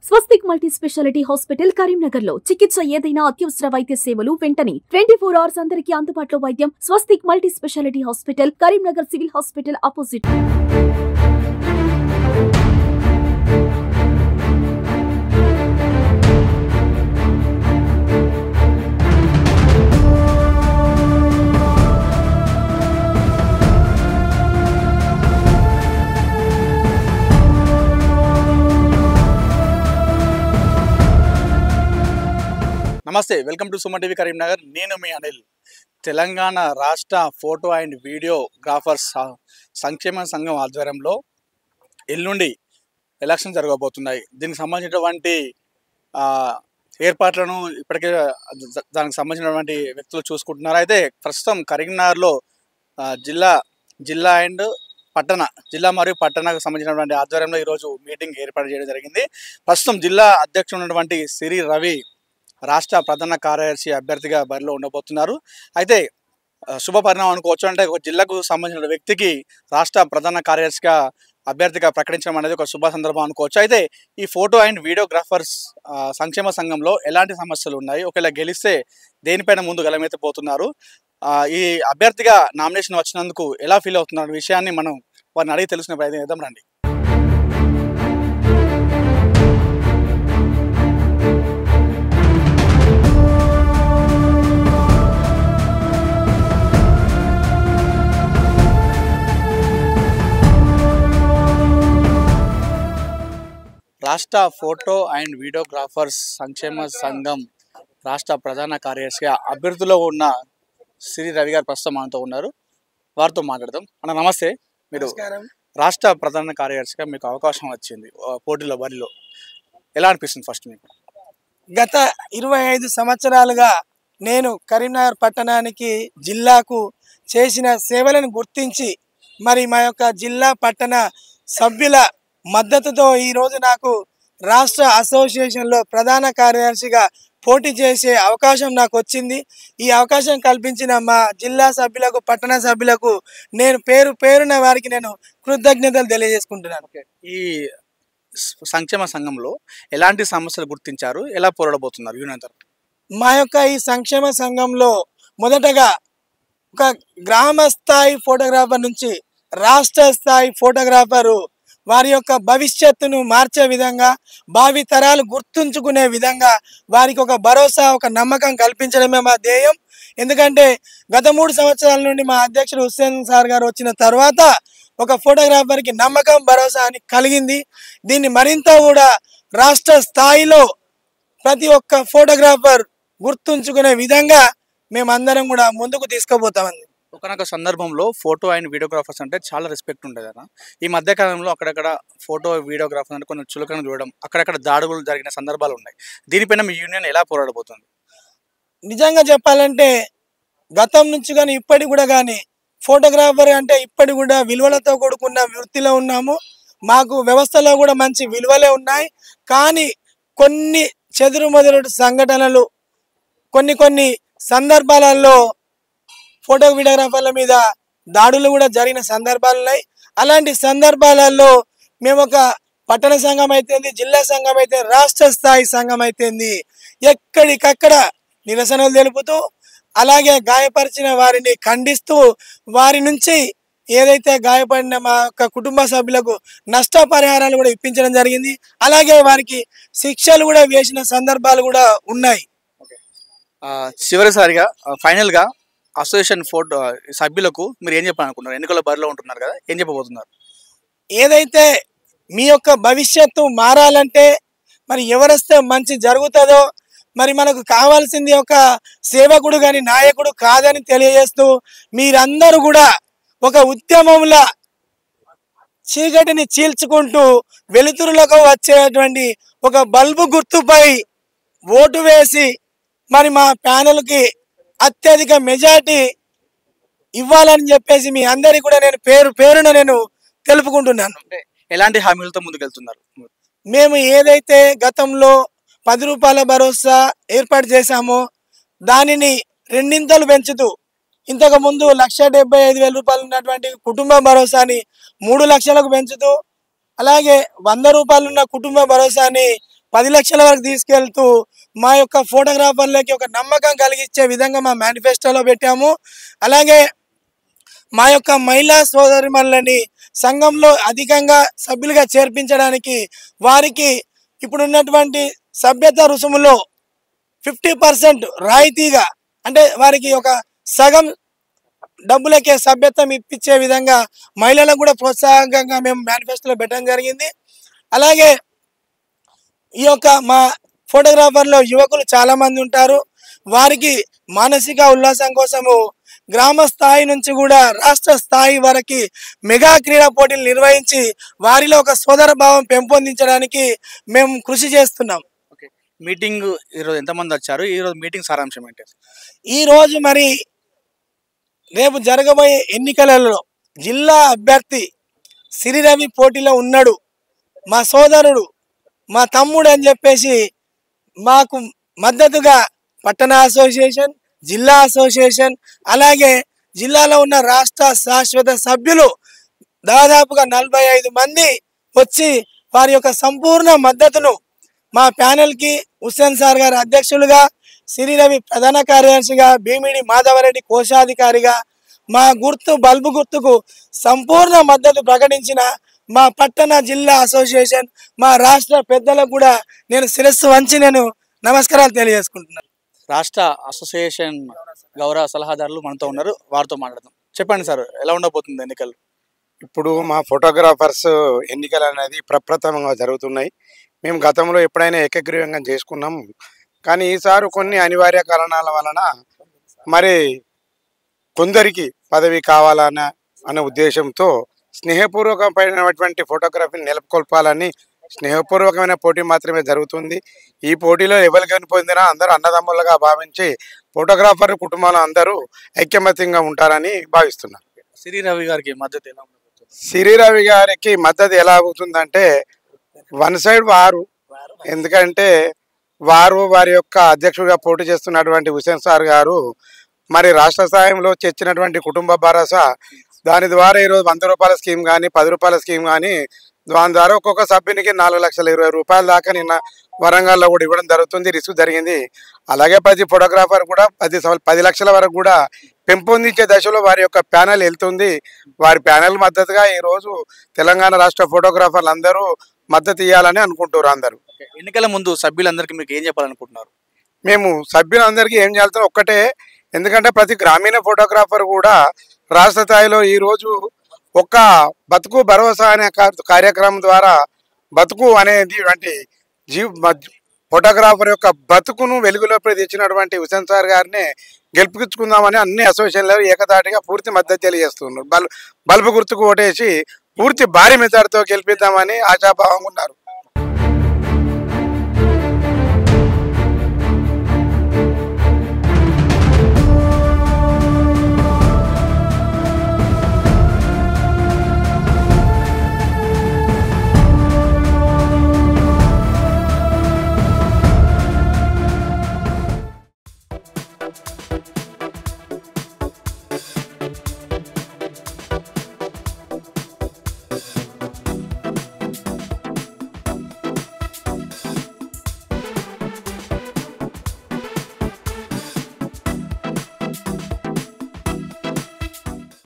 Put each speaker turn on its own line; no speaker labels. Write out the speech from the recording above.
స్వస్తిక్ multi speciality hospital Karimnagar లో చికిత్స ఏదైనా అత్యవసర వైద్య సేవలు వెంటనే ట్వంటీ ఫోర్ అవర్స్ అందరికీ అందుబాటులో వైద్యం Swastik multi speciality hospital Karimnagar civil hospital opposite
నమస్తే welcome to Suman TV Karimnagar నేను మీ అనిల్ తెలంగాణ రాష్ట్ర ఫోటో అండ్ వీడియోగ్రాఫర్స్ స- సంక్షేమ సంఘం ఆధ్వర్యంలో ఎల్లుండి ఎలక్షన్ జరగబోతున్నాయి దీనికి సంబంధించినటువంటి ఆ, ఏర్పాట్లను ఇప్పటికే ద- దానికి సంబంధించినటువంటి వ్యక్తులు చూసుకుంటున్నారు అయితే ప్రస్తుతం కరీంనగర్లో ఆ, జిల్లా జిల్లా అండ్ పట్టణ జిల్లా మరియు పట్టణకు సంబంధించినటువంటి ఆధ్వర్యంలో ఈరోజు మీటింగ్ ఏర్పాటు చేయడం జరిగింది ప్రస్తుతం జిల్లా అధ్యక్షుడు ఉన్నటువంటి సిరి రవి రాష్ట్ర ప్రధాన కార్యదర్శి అభ్యర్థిగా బరిలో ఉండబోతున్నారు అయితే ఆ, శుభ పరిణామం అనుకోవచ్చు అంటే ఒక జిల్లాకు సంబంధించిన వ్యక్తికి రాష్ట్ర ప్రధాన కార్యదర్శిగా అభ్యర్థిగా ప్రకటించడం అనేది ఒక శుభ సందర్భం అనుకోవచ్చు అయితే ఈ ఫోటో అండ్ వీడియోగ్రాఫర్స్ ఆ, సంక్షేమ సంఘంలో ఎలాంటి సమస్యలు ఉన్నాయి ఒకవేళ గెలిస్తే దేనిపైన ముందు గలమెత్తపోతున్నారు ఆ, ఈ అభ్యర్థిగా నామినేషన్ వచ్చినందుకు ఎలా ఫీల్ అవుతున్నారు విషయాన్ని మనం వారిని అడిగి తెలుసుకునే ప్రయత్నం చేద్దాం రండి రాష్ట్ర ఫోటో అండ్ వీడియోగ్రాఫర్స్ సంక్షేమ సంఘం రాష్ట్ర ప్రధాన కార్యదర్శిగా అభ్యర్థిలో ఉన్న శ్రీ రవి గారు ప్రస్తుతం మనతో ఉన్నారు వారితో మాట్లాడదాం అన్న నమస్తే మీరు
నమస్కారం
రాష్ట్ర ప్రధాన కార్యదర్శిగా మీకు అవకాశం వచ్చింది ఆ, పోటీలో బరిలో ఎలా అనిపిస్తుంది ఫస్ట్ మీకు
గత ఇరవై ఐదు సంవత్సరాలుగా నేను కరీంనగర్ పట్టణానికి జిల్లాకు చేసిన సేవలను గుర్తించి మరి మా యొక్క జిల్లా పట్టణ సభ్యుల మద్దతుతో ఈరోజు నాకు రాష్ట్ర అసోసియేషన్లో ప్రధాన కార్యదర్శిగా పోటీ చేసే అవకాశం నాకు వచ్చింది ఈ అవకాశం కల్పించిన మా జిల్లా సభ్యులకు పట్టణ సభ్యులకు నేను పేరు పేరున వారికి నేను కృతజ్ఞతలు తెలియజేసుకుంటున్నాను
ఈ స- సంక్షేమ సంఘంలో ఎలాంటి సమస్యలు గుర్తించారు ఎలా పోరాడబోతున్నారు యూనియన్ తరఫున
మా యొక్క ఈ సంక్షేమ సంఘంలో మొదటగా ఒక గ్రామ స్థాయి ఫోటోగ్రాఫర్ నుంచి రాష్ట్ర స్థాయి ఫోటోగ్రాఫరు వారి యొక్క భవిష్యత్తును మార్చే విధంగా భావి తరాలు గుర్తుంచుకునే విధంగా వారికి ఒక భరోసా ఒక నమ్మకం కల్పించడమే మా ధ్యేయం ఎందుకంటే గత మూడు సంవత్సరాల నుండి మా అధ్యక్షుడు హుస్సేన్ సార్ గారు వచ్చిన తర్వాత ఒక ఫోటోగ్రాఫర్కి నమ్మకం భరోసా అని కలిగింది దీన్ని మరింత కూడా రాష్ట్ర స్థాయిలో ప్రతి ఒక్క ఫోటోగ్రాఫర్ గుర్తుంచుకునే విధంగా మేమందరం కూడా ముందుకు తీసుకుపోతామండి
ఒకనొక సందర్భంలో ఫోటో అండ్ వీడియోగ్రాఫర్స్ అంటే చాలా రెస్పెక్ట్ ఉండేది అన్న ఈ మధ్య కాలంలో అక్కడక్కడ ఫోటో వీడియోగ్రాఫర్స్ అంటే కొన్ని చులకన చూడడం అక్కడక్కడ దాడులు జరిగిన సందర్భాలు ఉన్నాయి దీనిపైన మీ యూనియన్ ఎలా పోరాడబోతుంది
నిజంగా చెప్పాలంటే గతం నుంచి కానీ ఇప్పటి కూడా కానీ ఫోటోగ్రాఫర్ అంటే ఇప్పటి కూడా విలువలతో కూడుకున్న వృత్తిలో ఉన్నాము మాకు వ్యవస్థలో కూడా మంచి విలువలే ఉన్నాయి కానీ కొన్ని చెదురు మొదలు సంఘటనలు కొన్ని కొన్ని సందర్భాలలో ఫోటో వీడియోగ్రాఫర్ల మీద దాడులు కూడా జరిగిన సందర్భాలు ఉన్నాయి అలాంటి సందర్భాలలో మేము ఒక పట్టణ సంఘం అయితేంది జిల్లా సంఘం అయితే రాష్ట్ర స్థాయి సంఘం అయితేంది ఎక్కడికక్కడ నిరసనలు తెలుపుతూ అలాగే గాయపరిచిన వారిని ఖండిస్తూ వారి నుంచి ఏదైతే గాయపడిన మా యొక్క కుటుంబ సభ్యులకు నష్టపరిహారాలు కూడా ఇప్పించడం జరిగింది అలాగే వారికి శిక్షలు కూడా వేసిన సందర్భాలు కూడా ఉన్నాయి
ఆ, చివరిసారిగా ఆ, final గా అసోసియేషన్ ఫోటో ఆ, సభ్యులకు మీరు ఏం చెప్పాలనుకుంటున్నారు ఎన్నికల బరిలో ఉంటున్నారు కదా ఏం చెప్పబోతున్నారు
ఏదైతే మీ యొక్క భవిష్యత్తు మారాలంటే మరి ఎవరొస్తే మంచి జరుగుతుందో మరి మనకు కావాల్సింది ఒక సేవకుడు కానీ నాయకుడు కాదని తెలియజేస్తూ మీరందరూ కూడా ఒక ఉద్యమంలా చీకటిని చీల్చుకుంటూ వెలుతురులకు వచ్చేటువంటి ఒక బల్బు గుర్తుపై ఓటు వేసి మరి మా ప్యానెల్కి అత్యధిక మెజార్టీ ఇవ్వాలని చెప్పేసి మీ అందరికి కూడా నేను పేరు పేరున నేను తెలుపుకుంటున్నాను
ఎలాంటి హామీలతో ముందుకెళ్తున్నారు
మేము ఏదైతే గతంలో పది రూపాయల భరోసా ఏర్పాటు చేశామో దానిని రెండింతలు పెంచుతూ ఇంతకు ముందు లక్ష డెబ్బై ఐదు వేల రూపాయలు ఉన్నటువంటి కుటుంబ భరోసాని మూడు లక్షలకు పెంచుతూ అలాగే వంద రూపాయలు ఉన్న కుటుంబ భరోసాని పది లక్షల వరకు తీసుకెళ్తూ మా యొక్క ఫోటోగ్రాఫర్లకి ఒక నమ్మకం కలిగించే విధంగా మా మేనిఫెస్టోలో పెట్టాము అలాగే మా యొక్క మహిళా సోదరిమణులని సంఘంలో అధికంగా సభ్యులుగా చేర్పించడానికి వారికి ఇప్పుడున్నటువంటి సభ్యత రుసుములో ఫిఫ్టీ పర్సెంట్ రాయితీగా అంటే వారికి ఒక సగం డబ్బులకే సభ్యత్వం ఇప్పించే విధంగా మహిళలకు కూడా ప్రోత్సాహకంగా మేము మేనిఫెస్టోలో పెట్టడం జరిగింది అలాగే ఈ యొక్క మా ఫోటోగ్రాఫర్లో యువకులు చాలా మంది ఉంటారు వారికి మానసిక ఉల్లాసం కోసము గ్రామ స్థాయి నుంచి కూడా రాష్ట్ర స్థాయి వరకు మెగా క్రీడా పోటీలు నిర్వహించి వారిలో ఒక సోదర భావం పెంపొందించడానికి మేము కృషి చేస్తున్నాం
ఓకే మీటింగ్ ఈరోజు ఎంతమంది వచ్చారు ఈరోజు మీటింగ్ సారాంశం ఏంటి
ఈ రోజు మరి రేపు జరగబోయే ఎన్నికలలో జిల్లా అభ్యర్థి సిరిరవి పోటీలో ఉన్నాడు మా సోదరుడు మా తమ్ముడు అని చెప్పేసి మాకు మద్దతుగా పట్టణ అసోసియేషన్ జిల్లా అసోసియేషన్ అలాగే జిల్లాలో ఉన్న రాష్ట్ర శాశ్వత సభ్యులు దాదాపుగా నలభై ఐదు మంది వచ్చి వారి యొక్క సంపూర్ణ మద్దతును మా ప్యానెల్కి హుస్సేన్ సార్ గారి అధ్యక్షులుగా సిరిరవి ప్రధాన కార్యదర్శిగా భీమిడి మాధవరెడ్డి కోశాధికారిగా మా గుర్తు బల్బు గుర్తుకు సంపూర్ణ మద్దతు ప్రకటించిన మా పట్టణ జిల్లా అసోసియేషన్ మా రాష్ట్ర పెద్దలకు కూడా నేను శిరస్సు వంచి నేను నమస్కారాలు తెలియజేసుకుంటున్నాను
రాష్ట్ర అసోసియేషన్ గౌరవ సలహాదారులు మనతో ఉన్నారు వారితో మాట్లాడదాం చెప్పండి సార్ ఎలా ఉండబోతుంది ఎన్నికలు
ఇప్పుడు మా ఫోటోగ్రాఫర్స్ ఎన్నికలు అనేది ప్రప్రథమంగా జరుగుతున్నాయి మేము గతంలో ఎప్పుడైనా ఏకగ్రీవంగా చేసుకున్నాం కానీ ఈసారి కొన్ని అనివార్య కారణాల వలన మరి కొందరికి పదవి కావాలన్న అనే ఉద్దేశంతో స్నేహపూర్వకమైనటువంటి ఫోటోగ్రఫీని నెలకొల్పాలని స్నేహపూర్వకమైన పోటీ మాత్రమే జరుగుతుంది ఈ పోటీలో ఎవరికైనా పొందినా అందరూ అన్నదమ్ములుగా భావించి ఫోటోగ్రాఫర్ కుటుంబాలు అందరూ ఐక్యమత్యంగా ఉంటారని భావిస్తున్నారు
సిరి రవి గారికి మద్దతు ఎలా ఉండబోతుంది
సిరిరవి గారికి మద్దతు ఎలా అవుతుందంటే వన్ సైడ్ వారు ఎందుకంటే వారు వారి యొక్క అధ్యక్షుడిగా పోటీ చేస్తున్నటువంటి హుసేన్ సార్ గారు మరి రాష్ట్ర స్థాయిలో తెచ్చినటువంటి కుటుంబ భరోసా దాని ద్వారా ఈరోజు వంద రూపాయల స్కీమ్ కానీ పది రూపాయల స్కీమ్ కానీ దాని ద్వారా ఒక్కొక్క సభ్యునికి నాలుగు లక్షల ఇరవై రూపాయల దాకా నిన్న వరంగల్లో కూడా ఇవ్వడం జరుగుతుంది రిస్క్ జరిగింది అలాగే ప్రతి ఫోటోగ్రాఫర్ కూడా పది సం- పది లక్షల వరకు కూడా పెంపొందించే దశలో వారి యొక్క ప్యానెల్ వెళ్తుంది వారి ప్యానెల్ మద్దతుగా ఈరోజు తెలంగాణ రాష్ట్ర ఫోటోగ్రాఫర్లు అందరూ మద్దతు ఇవ్వాలని అనుకుంటున్నారు అందరూ
ఓకే. ఎన్నికల ముందు సభ్యులందరికీ మీకు ఏం చెప్పాలనుకుంటున్నారు
మేము సభ్యులందరికీ ఏం చేస్తాం ఒక్కటే ఎందుకంటే ప్రతి గ్రామీణ ఫోటోగ్రాఫర్ కూడా రాష్ట్ర స్థాయిలో ఈ రోజు ఒక్క బతుకు భరోసా అనే కా- కార్యక్రమం ద్వారా బతుకు అనేది వంటి జీ మ- ఫోటోగ్రాఫర్ యొక్క బతుకును వెలుగులోకి తెచ్చినటువంటి హుసేన్ సార్ గారిని గెలిపించుకుందామని అన్ని అసోసియేషన్లు ఏకదాటిగా పూర్తి మద్దతు తెలియజేస్తున్నారు బల్ బల్బు గుర్తుకు ఓటేసి పూర్తి భారీ మెజార్టీతో గెలిపిద్దామని ఆశాభావంగా ఉన్నారు